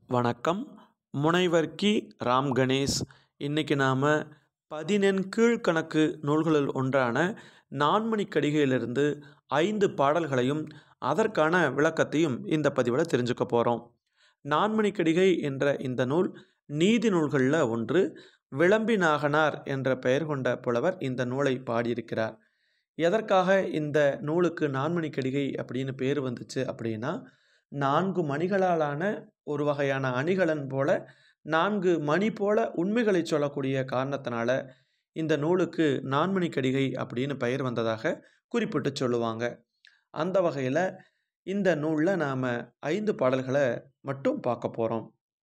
வணக்கம் முனைவர் கி ராம் கணேஷ் இன்றைக்கி நாம் பதினெண் கீழ்கணக்கு நூல்களில் ஒன்றான நான்மணிக்கடிகையிலிருந்து ஐந்து பாடல்களையும் அதற்கான விளக்கத்தையும் இந்த பதிவில் தெரிஞ்சுக்க போகிறோம் நான்மணிக்கடிகை என்ற இந்த நூல் நீதி நூல்களில் ஒன்று விளம்பி நாகனார் என்ற பெயர் கொண்ட புலவர் இந்த நூலை பாடியிருக்கிறார் எதற்காக இந்த நூலுக்கு நான்மணிக்கடிகை அப்படின்னு பேர் வந்துச்சு அப்படின்னா நான்கு மணிகளாலான ஒரு வகையான அணிகலன் போல நான்கு மணி போல உண்மைகளை சொல்லக்கூடிய காரணத்தினால இந்த நூலுக்கு நான்மணிக்கடிகை அப்படின்னு பெயர் வந்ததாக குறிப்பிட்டு சொல்லுவாங்க அந்த வகையில் இந்த நூலில் நாம் ஐந்து பாடல்களை மட்டும் பார்க்க போகிறோம்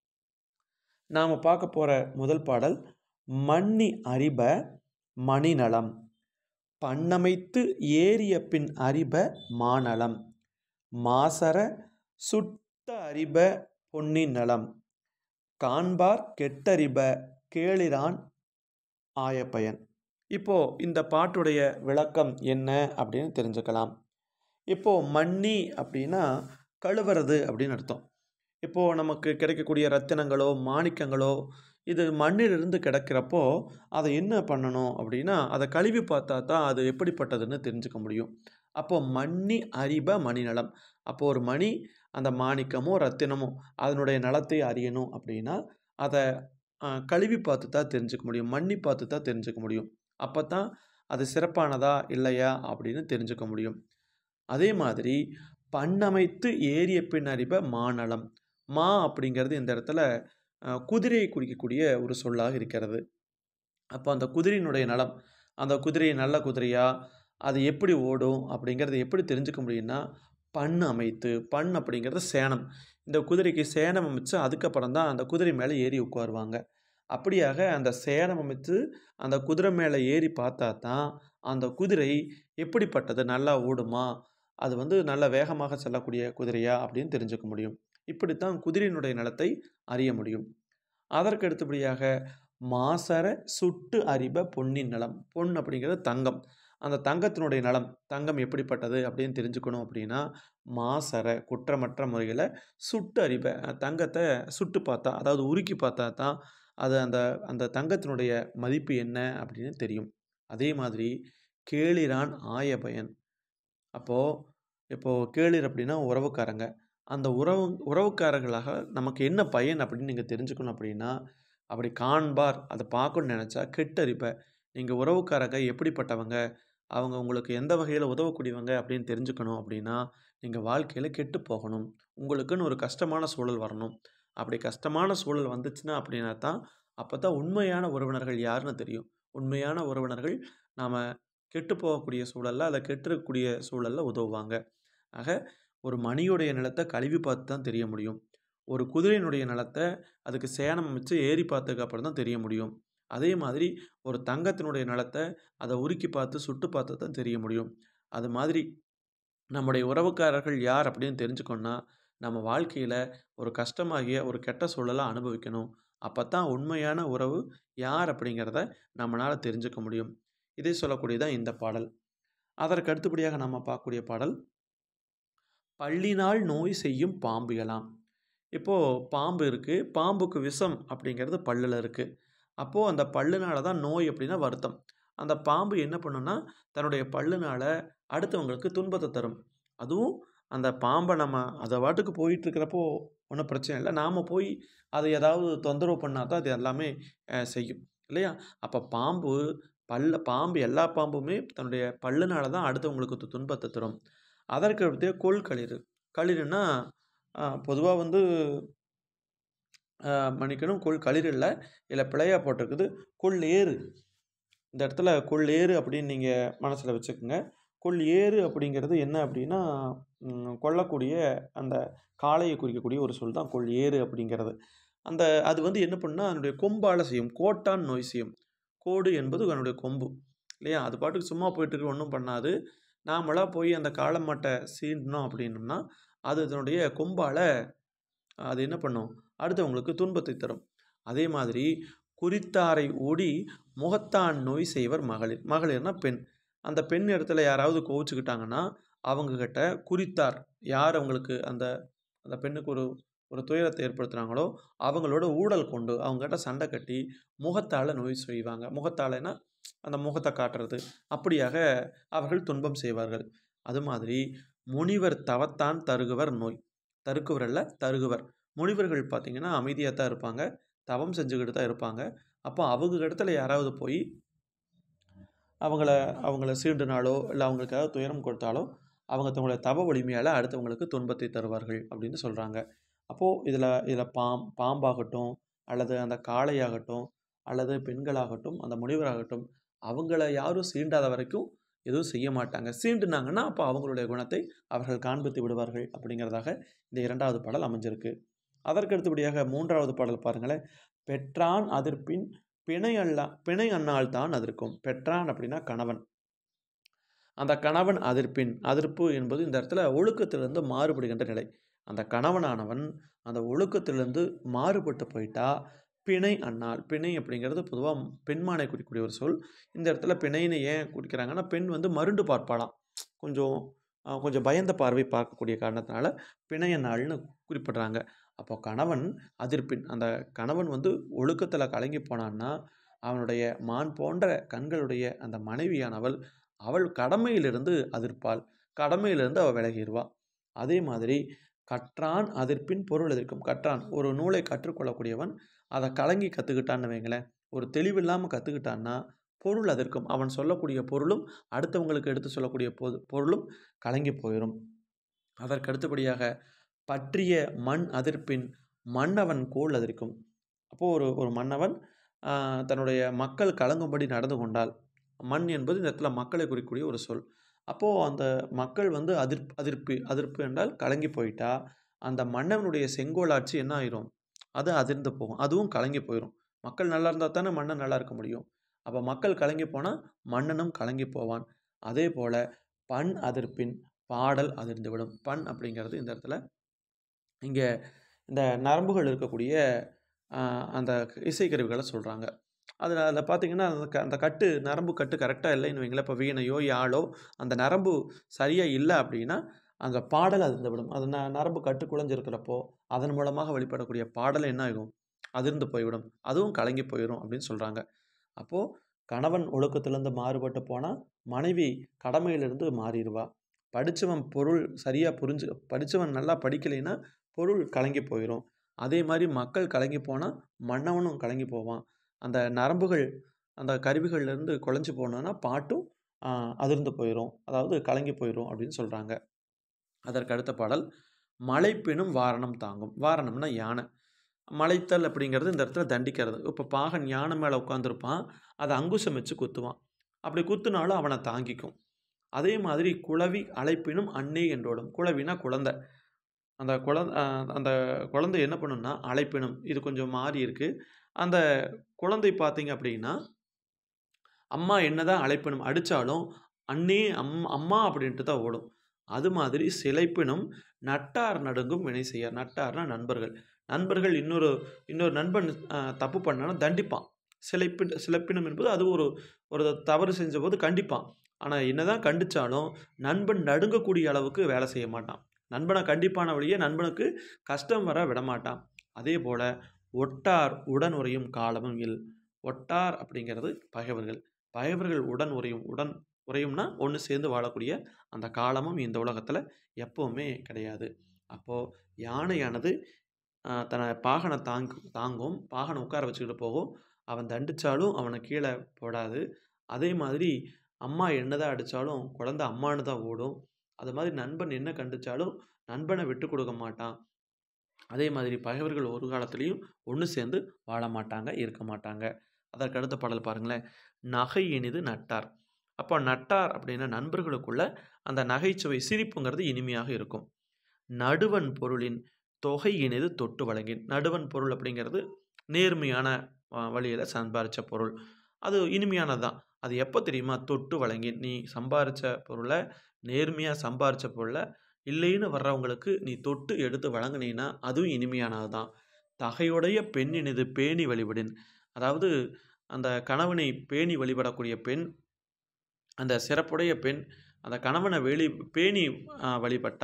நாம் பார்க்க போகிற முதல் பாடல் மன்னி அறிப மணிநலம் பண்ணமைத்து ஏறிய பின் அறிப மாநலம் மாசர சுட்ட அறிப பொன்னின் நலம் காண்பார் கெட்டறிப கேளிரான் ஆயப்பயன் இப்போ இந்த பாட்டுடைய விளக்கம் என்ன அப்படின்னு தெரிஞ்சுக்கலாம் இப்போ மன்னி அப்படின்னா கழுவுறது அப்படின்னு அர்த்தம் இப்போது நமக்கு கிடைக்கக்கூடிய ரத்தினங்களோ மாணிக்கங்களோ இது மண்ணிலிருந்து கிடக்கிறப்போ அதை என்ன பண்ணணும் அப்படின்னா அதை கழுவி பார்த்தா தான் அது எப்படிப்பட்டதுன்னு தெரிஞ்சுக்க முடியும் அப்போது மண்ணி அறிப மணிநலம் அப்போது ஒரு மணி அந்த மாணிக்கமோ ரத்தினமோ அதனுடைய நலத்தை அறியணும் அப்படின்னா அதை கழுவி பார்த்து தான் தெரிஞ்சுக்க முடியும் மண்ணி பார்த்து தான் தெரிஞ்சுக்க முடியும் அப்போ தான் அது சிறப்பானதா இல்லையா அப்படின்னு தெரிஞ்சுக்க முடியும் அதே மாதிரி பண்ணமைத்து ஏறிய பின் அறிப மாநலம் மா அப்படிங்கிறது இந்த இடத்துல குதிரையை குறிக்கக்கூடிய ஒரு சொல்லாக இருக்கிறது அப்போ அந்த குதிரையினுடைய நலம் அந்த குதிரை நல்ல குதிரையா அது எப்படி ஓடும் அப்படிங்கிறத எப்படி தெரிஞ்சுக்க முடியும்னா பண் அமைத்து பண் அப்படிங்கிறது சேனம் இந்த குதிரைக்கு சேனம் அமைச்சு அதுக்கப்புறம் தான் அந்த குதிரை மேலே ஏறி உட்காருவாங்க அப்படியாக அந்த சேனம் அமைத்து அந்த குதிரை மேலே ஏறி பார்த்தா தான் அந்த குதிரை எப்படிப்பட்டது நல்லா ஓடுமா அது வந்து நல்ல வேகமாக செல்லக்கூடிய குதிரையா அப்படின்னு தெரிஞ்சுக்க முடியும் இப்படித்தான் குதிரையினுடைய நலத்தை அறிய முடியும் அதற்கு அடுத்தபடியாக மாசர சுட்டு அறிப பொன்னின் நலம் பொன் அப்படிங்கிறது தங்கம் அந்த தங்கத்தினுடைய நலம் தங்கம் எப்படிப்பட்டது அப்படின்னு தெரிஞ்சுக்கணும் அப்படின்னா மாசர குற்றமற்ற முறையில் சுட்டு அறிப தங்கத்தை சுட்டு பார்த்தா அதாவது உருக்கி பார்த்தா தான் அது அந்த அந்த தங்கத்தினுடைய மதிப்பு என்ன அப்படின்னு தெரியும் அதே மாதிரி கேளிரான் ஆயபயன் அப்போது இப்போது கேளிர் அப்படின்னா உறவுக்காரங்க அந்த உறவு உறவுக்காரர்களாக நமக்கு என்ன பயன் அப்படின்னு நீங்கள் தெரிஞ்சுக்கணும் அப்படின்னா அப்படி காண்பார் அதை பார்க்கணும்னு நினச்சா கெட்டறிப்ப நீங்கள் உறவுக்காரங்க எப்படிப்பட்டவங்க அவங்க உங்களுக்கு எந்த வகையில் உதவக்கூடியவங்க அப்படின்னு தெரிஞ்சுக்கணும் அப்படின்னா நீங்கள் வாழ்க்கையில் கெட்டு போகணும் உங்களுக்குன்னு ஒரு கஷ்டமான சூழல் வரணும் அப்படி கஷ்டமான சூழல் வந்துச்சுன்னா அப்படின்னா தான் அப்போ தான் உண்மையான உறவினர்கள் யாருன்னு தெரியும் உண்மையான உறவினர்கள் நாம் கெட்டு போகக்கூடிய சூழலில் அதை கெட்டுறக்கூடிய சூழலில் உதவுவாங்க ஆக ஒரு மணியுடைய நிலத்தை கழுவி பார்த்து தான் தெரிய முடியும் ஒரு குதிரையினுடைய நிலத்தை அதுக்கு சேனம் வச்சு ஏறி பார்த்ததுக்கு அப்புறம் தான் தெரிய முடியும் அதே மாதிரி ஒரு தங்கத்தினுடைய நிலத்தை அதை உருக்கி பார்த்து சுட்டு பார்த்து தான் தெரிய முடியும் அது மாதிரி நம்முடைய உறவுக்காரர்கள் யார் அப்படின்னு தெரிஞ்சுக்கணுன்னா நம்ம வாழ்க்கையில் ஒரு கஷ்டமாகிய ஒரு கெட்ட சூழலை அனுபவிக்கணும் அப்போ தான் உண்மையான உறவு யார் அப்படிங்கிறத நம்மளால் தெரிஞ்சுக்க முடியும் இதை சொல்லக்கூடியதான் இந்த பாடல் அதற்கு அடுத்தபடியாக நம்ம பார்க்கக்கூடிய பாடல் பள்ளினால் நோய் செய்யும் பாம்பு எல்லாம் இப்போது பாம்பு இருக்குது பாம்புக்கு விஷம் அப்படிங்கிறது பல்லில் இருக்குது அப்போது அந்த பல்லுனால தான் நோய் அப்படின்னா வருத்தம் அந்த பாம்பு என்ன பண்ணுன்னா தன்னுடைய பல்லுனால் அடுத்தவங்களுக்கு துன்பத்தை தரும் அதுவும் அந்த பாம்பை நம்ம அதை வாட்டுக்கு போயிட்டு இருக்கிறப்போ ஒன்றும் பிரச்சனை இல்லை நாம் போய் அதை ஏதாவது தொந்தரவு பண்ணால் தான் அது எல்லாமே செய்யும் இல்லையா அப்போ பாம்பு பல்ல பாம்பு எல்லா பாம்புமே தன்னுடைய பல்லுனால தான் அடுத்தவங்களுக்கு துன்பத்தை தரும் அதற்கு அடுத்து கொள் களிறு களிறுனா பொதுவாக வந்து மன்னிக்கணும் கொள் களிறு இல்லை இல்லை பிழையாக போட்டிருக்குது கொள் ஏறு இந்த இடத்துல கொள் ஏறு அப்படின்னு நீங்கள் மனசில் வச்சுக்கோங்க கொள் ஏறு அப்படிங்கிறது என்ன அப்படின்னா கொல்லக்கூடிய அந்த காளையை குறிக்கக்கூடிய ஒரு சொல் தான் கொள் ஏறு அப்படிங்கிறது அந்த அது வந்து என்ன பண்ணால் அதனுடைய கொம்பால் செய்யும் கோட்டான் நோய் செய்யும் கோடு என்பது அதனுடைய கொம்பு இல்லையா அது பாட்டுக்கு சும்மா போயிட்டுருக்கு ஒன்றும் பண்ணாது நாமளாக போய் அந்த காளமாட்டை சீண்டணும் அப்படின்னோம்னா அது அதனுடைய கொம்பால் அது என்ன பண்ணும் அடுத்தவங்களுக்கு துன்பத்தை தரும் அதே மாதிரி குறித்தாரை ஓடி முகத்தான் நோய் செய்வர் மகளிர் மகளிர்னா பெண் அந்த பெண் இடத்துல யாராவது கோவிச்சுக்கிட்டாங்கன்னா அவங்கக்கிட்ட குறித்தார் யார் அவங்களுக்கு அந்த அந்த பெண்ணுக்கு ஒரு ஒரு துயரத்தை ஏற்படுத்துகிறாங்களோ அவங்களோட ஊழல் கொண்டு அவங்ககிட்ட சண்டை கட்டி முகத்தால் நோய் செய்வாங்க முகத்தாலனா அந்த முகத்தை காட்டுறது அப்படியாக அவர்கள் துன்பம் செய்வார்கள் அது மாதிரி முனிவர் தவத்தான் தருகுவர் நோய் தருக்குவர் அல்ல தருகுவர் முனிவர்கள் பார்த்திங்கன்னா அமைதியாக தான் இருப்பாங்க தவம் செஞ்சுக்கிட்டு தான் இருப்பாங்க அப்போ அவங்க இடத்துல யாராவது போய் அவங்கள அவங்கள சீண்டுனாலோ இல்லை அவங்களுக்கு ஏதாவது துயரம் கொடுத்தாலோ அவங்க தங்களுடைய தவ வலிமையால் அடுத்தவங்களுக்கு துன்பத்தை தருவார்கள் அப்படின்னு சொல்கிறாங்க அப்போது இதில் இதில் பாம் பாம்பாகட்டும் அல்லது அந்த காளையாகட்டும் அல்லது பெண்களாகட்டும் அந்த முனிவராகட்டும் அவங்கள யாரும் சீண்டாத வரைக்கும் எதுவும் செய்ய மாட்டாங்க சீண்டுனாங்கன்னா அப்போ அவங்களுடைய குணத்தை அவர்கள் காண்பித்து விடுவார்கள் அப்படிங்கிறதாக இந்த இரண்டாவது பாடல் அமைஞ்சிருக்கு அதற்கு அடுத்தபடியாக மூன்றாவது பாடல் பாருங்களேன் பெற்றான் அதிர்ப்பின் பிணை அல்லா பிணை அண்ணால் தான் அதிர்க்கும் பெற்றான் அப்படின்னா கணவன் அந்த கணவன் அதிர்ப்பின் அதிர்ப்பு என்பது இந்த இடத்துல ஒழுக்கத்திலிருந்து மாறுபடுகின்ற நிலை அந்த கணவனானவன் அந்த ஒழுக்கத்திலிருந்து மாறுபட்டு போயிட்டா பிணை அண்ணால் பிணை அப்படிங்கிறது பொதுவாக பெண்மானை குறிக்கக்கூடிய ஒரு சொல் இந்த இடத்துல பிணைன்னு ஏன் குறிக்கிறாங்கன்னா பெண் வந்து மருண்டு பார்ப்பாளாம் கொஞ்சம் அஹ், கொஞ்சம் பயந்த பார்வை பார்க்கக்கூடிய காரணத்தினால பிணைய நாள்னு குறிப்பிடுறாங்க அப்போ கணவன் அதிர்ப்பின் அந்த கணவன் வந்து ஒழுக்கத்தில் கலங்கி போனான்னா அவனுடைய மான் போன்ற கண்களுடைய அந்த மனைவியானவள் அவள் கடமையிலிருந்து அதிர்ப்பாள் கடமையிலிருந்து அவள் விலகிடுவாள் அதே மாதிரி கற்றான் அதிர்ப்பின் பொருள் எதிர்க்கும் கற்றான் ஒரு நூலை கற்றுக்கொள்ளக்கூடியவன் அதை கலங்கி கற்றுக்கிட்டான்னு வைங்களேன் ஒரு தெளிவில்லாமல் கற்றுக்கிட்டான்னா பொருள் அதற்கும் அவன் சொல்லக்கூடிய பொருளும் அடுத்தவங்களுக்கு எடுத்து சொல்லக்கூடிய பொது பொருளும் கலங்கி போயிடும் அதற்கு அடுத்தபடியாக பற்றிய மண் அதிர்ப்பின் மன்னவன் கோல் அதிர்க்கும் அப்போது ஒரு ஒரு மன்னவன் ஆஹ், தன்னுடைய மக்கள் கலங்கும்படி நடந்து கொண்டால் மண் என்பது இந்த இடத்துல மக்களை குறிக்கக்கூடிய ஒரு சொல் அப்போது அந்த மக்கள் வந்து அதிர்ப் அதிர்ப்பு அதிர்ப்பு என்றால் கலங்கி போயிட்டா அந்த மன்னவனுடைய செங்கோலாட்சி என்ன ஆயிரும் அது அதிர்ந்து போகும் அதுவும் கலங்கி போயிடும் மக்கள் நல்லா இருந்தால் தானே மன்னன் நல்லா இருக்க முடியும் அப்போ மக்கள் கலங்கி போனால் மன்னனும் கலங்கி போவான் அதே போல் பண் அதிர்ப்பின் பாடல் அதிர்ந்து விடும் பண் அப்படிங்கிறது இந்த இடத்துல இங்கே இந்த நரம்புகள் இருக்கக்கூடிய ஆஹ், அந்த இசைக்கருவிகளை சொல்கிறாங்க அதில் அதில் பார்த்தீங்கன்னா அந்த க அந்த கட்டு நரம்பு கட்டு கரெக்டாக இல்லைன்னு வைங்களேன் இப்போ வீணையோ யாழோ அந்த நரம்பு சரியாக இல்லை அப்படின்னா அங்கே பாடல் அதிர்ந்து விடும் அது ந நரம்பு கட்டு குழஞ்சிருக்கிறப்போ அதன் மூலமாக வெளிப்படக்கூடிய பாடல் என்ன ஆகும் அதிர்ந்து போய்விடும் அதுவும் கலங்கி போயிடும் அப்படின்னு சொல்கிறாங்க அப்போது கணவன் ஒழுக்கத்திலேருந்து மாறுபட்டு போனால் மனைவி கடமையிலிருந்து மாறிடுவா படித்தவன் பொருள் சரியாக புரிஞ்சு படித்தவன் நல்லா படிக்கலைன்னா பொருள் கலங்கி போயிடும் அதே மாதிரி மக்கள் கலங்கி போனால் மன்னவனும் கலங்கி போவான் அந்த நரம்புகள் அந்த கருவிகள்லேருந்து குழஞ்சி போனோன்னா பாட்டும் ஆஹ், அதிர்ந்து போயிடும் அதாவது கலங்கி போயிடும் அப்படின்னு சொல்கிறாங்க அதற்கு அடுத்த பாடல் மலைப்பினும் வாரணம் தாங்கும் வாரணம்னா யானை மலைத்தல் அப்படிங்கிறது இந்த இடத்துல தண்டிக்கிறது இப்போ பாகன் யானை மேலே உட்காந்துருப்பான் அதை அங்குசம் வச்சு குத்துவான் அப்படி குத்துனாலும் அவனை தாங்கிக்கும் அதே மாதிரி குளவி அழைப்பினும் அன்னே என்றோடும் குளவினா குழந்தை அந்த குழந்த அந்த குழந்தை என்ன பண்ணும்னா அழைப்பினும் இது கொஞ்சம் மாறி இருக்கு அந்த குழந்தை பார்த்தீங்க அப்படின்னா அம்மா என்னதான் அழைப்பினும் அடித்தாலும் அண்ணே அம் அம்மா அப்படின்ட்டு தான் ஓடும் அது மாதிரி சிலைப்பினும் நட்டார் நடுங்கும் வினை செய்யார் நட்டார்னா நண்பர்கள் நண்பர்கள் இன்னொரு இன்னொரு நண்பன் அஹ், தப்பு பண்ணாலும் தண்டிப்பான் சிலைப்பின் சிலப்பினம் என்பது அது ஒரு ஒரு தவறு செஞ்சபோது கண்டிப்பான் ஆனால் என்னதான் கண்டிச்சாலும் நண்பன் நடுங்கக்கூடிய அளவுக்கு வேலை செய்ய மாட்டான் நண்பனை கண்டிப்பான வழியே நண்பனுக்கு கஷ்டம் வர விடமாட்டான் அதே போல் ஒட்டார் உடன் உறையும் காலமும் இல் ஒட்டார் அப்படிங்கிறது பகைவர்கள் பகைவர்கள் உடன் உறையும் உடன் உறையும்னா ஒன்று சேர்ந்து வாழக்கூடிய அந்த காலமும் இந்த உலகத்தில் எப்போவுமே கிடையாது அப்போது யானையானது ஆஹ், தன்னை பாகனை தாங்கு தாங்கும் பாகனை உட்கார வச்சுக்கிட்டு போகும் அவன் தண்டிச்சாலும் அவனை கீழே போடாது அதே மாதிரி அம்மா என்னதான் அடித்தாலும் குழந்தை அம்மானு தான் ஓடும் அது மாதிரி நண்பன் என்ன கண்டிச்சாலும் நண்பனை விட்டு கொடுக்க மாட்டான் அதே மாதிரி பகைவர்கள் ஒரு காலத்துலேயும் ஒன்று சேர்ந்து வாழ மாட்டாங்க இருக்க மாட்டாங்க அதற்கு அடுத்த பாடல் பாருங்களேன் நகை இனிது நட்டார் அப்போ நட்டார் அப்படின்னா நண்பர்களுக்குள்ள அந்த நகைச்சுவை சிரிப்புங்கிறது இனிமையாக இருக்கும் நடுவன் பொருளின் தொகை இனிது தொட்டு வழங்கின் நடுவன் பொருள் அப்படிங்கிறது நேர்மையான வழியில் சம்பாரித்த பொருள் அது இனிமையானது தான் அது எப்போ தெரியுமா தொட்டு வழங்கி நீ சம்பாரித்த பொருளை நேர்மையாக சம்பாரித்த பொருளை இல்லைன்னு வர்றவங்களுக்கு நீ தொட்டு எடுத்து வழங்குனீன்னா அதுவும் இனிமையானது தான் தகையுடைய பெண்ணினது பேணி வழிபடின் அதாவது அந்த கணவனை பேணி வழிபடக்கூடிய பெண் அந்த சிறப்புடைய பெண் அந்த கணவனை வெளி பேணி ஆ, வழிபட்டா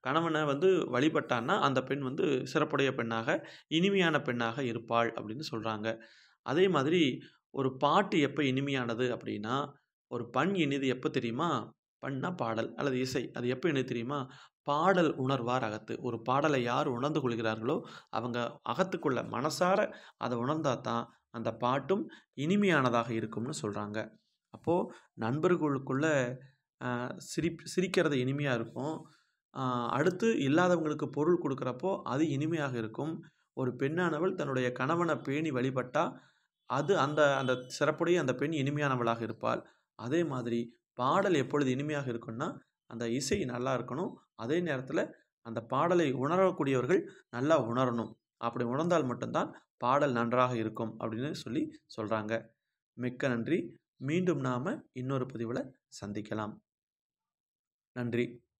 கணவனை வந்து வழிபட்டான்னா அந்த பெண் வந்து சிறப்புடைய பெண்ணாக இனிமையான பெண்ணாக இருப்பாள் அப்படின்னு சொல்கிறாங்க அதே மாதிரி ஒரு பாட்டு எப்போ இனிமையானது அப்படின்னா ஒரு பண் இனிது எப்போ தெரியுமா பண்ணா பாடல் அல்லது இசை அது எப்போ இனிது தெரியுமா பாடல் உணர்வார் அகத்து ஒரு பாடலை யார் உணர்ந்து கொள்கிறார்களோ அவங்க அகத்துக்குள்ள மனசார அதை உணர்ந்தா தான் அந்த பாட்டும் இனிமையானதாக இருக்கும்னு சொல்கிறாங்க அப்போது நண்பர்களுக்குள்ள ஆஹ், சிரி சிரிக்கிறது இனிமையாக இருக்கும் ஆஹ், அடுத்து இல்லாதவங்களுக்கு பொருள் கொடுக்குறப்போ அது இனிமையாக இருக்கும் ஒரு பெண்ணானவள் தன்னுடைய கணவனை பேணி வழிபட்டா அது அந்த அந்த சிறப்புடைய அந்த பெண் இனிமையானவளாக இருப்பாள் அதே மாதிரி பாடல் எப்பொழுது இனிமையாக இருக்கும்னா அந்த இசை நல்லா இருக்கணும் அதே நேரத்தில் அந்த பாடலை உணரக்கூடியவர்கள் நல்லா உணரணும் அப்படி உணர்ந்தால் மட்டும்தான் பாடல் நன்றாக இருக்கும் அப்படின்னு சொல்லி சொல்கிறாங்க மிக்க நன்றி மீண்டும் நாம் இன்னொரு பதிவில் சந்திக்கலாம் நன்றி